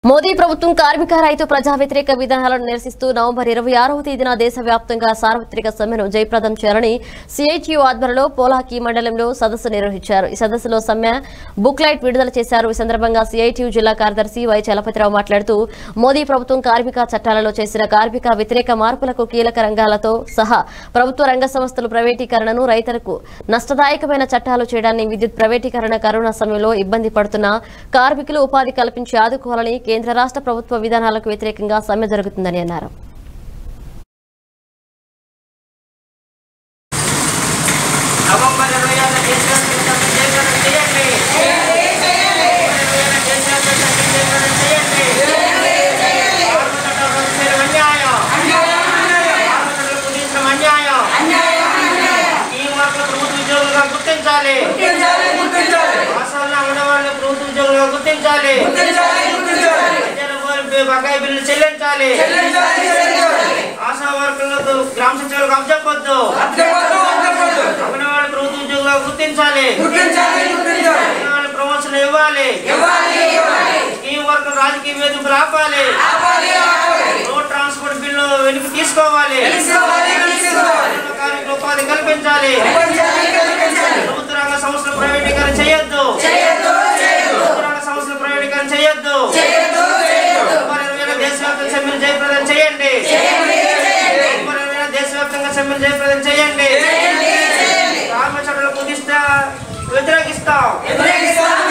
మోదీ ప్రభుత్వం కార్మిక రైతు ప్రజా వ్యతిరేక విధానాలను నిరసిస్తూ నవంబర్ ఇరవై ఆరవ తేదీన దేశవ్యాప్తంగా సార్వత్రిక సమ్మెను జయప్రదం చేయాలని సిఐటియు ఆధ్వర్యంలో పోలాకి మండలంలో సదస్సు నిర్వహించారు ఈ సదస్సులో సమ్మె బుక్లైట్ విడుదల చేశారు ఈ సందర్భంగా సిఐటియు జిల్లా కార్యదర్శి వై చలపతిరావు మాట్లాడుతూ మోదీ ప్రభుత్వం కార్మిక చట్టాలలో చేసిన కార్మిక వ్యతిరేక మార్పులకు కీలక రంగాలతో సహా ప్రభుత్వ రంగ సంస్థలు ప్రైవేటీకరణను రైతులకు నష్టదాయకమైన చట్టాలు చేయడాన్ని విద్యుత్ ప్రైవేటీకరణ కరోనా సమయంలో ఇబ్బంది పడుతున్న కార్మికులు ఉపాధి కల్పించి ఆదుకోవాలని కేంద్ర రాష్ట్ర ప్రభుత్వ విధానాలకు వ్యతిరేకంగా సమ్మె జరుగుతుందని అన్నారు నవంబర్ ఇరవై ఆరు దేశవ్యాప్తంగా సమ్మె జయప్రదం చేయండి దేశవ్యాప్తంగా జయప్రదం చేయండి కార్మిక చట్టాలు రద్దు చేయడం అన్యాయం కార్మికులకు కుదించడం అన్యాయం ఈ వర్గ ప్రభుత్వ ఉద్యోగులుగా గుర్తించాలి వాస్తవంలో ఉన్నవాళ్ళని ప్రభుత్వ ఉద్యోగులుగా గుర్తించాలి విద్యార్థుల వారి బకాయి బిల్లులు చెల్లించాలి ఆశా వర్కులకు గ్రామ సచివాలకు అబ్జెప్పొద్దు అంగన్వాడీ ప్రభుత్వ ఉద్యోగులుగా గుర్తించాలి అంగన్వాడీ ప్రమోషన్ ఇవ్వాలి ఈ వర్గం రాజకీయ వేదికలు ఆపాలి రోడ్ ట్రాన్స్పోర్ట్ బిల్లు వెనక్కి తీసుకోవాలి కార్మికుల కార్మికుల ఉపాధి కల్పించాలి ప్రభుత్వ రంగ సంస్థలు ప్రైవేటీకరణ చేయొద్దు ప్రభుత్వ రంగ సంస్థలు ప్రైవేటీకరణ చేయొద్దు నవంబర్ ఇరవై ఏడు దేశవ్యాప్తంగా సమ్మెను జయప్రదం చేయండి నవంబర్ ఇరవై ఏడు దేశవ్యాప్తంగా సమ్మెను జయప్రదం చేయండి కార్మిక చట్టాలు కుదిస్తా వ్యతిరేకిస్తాం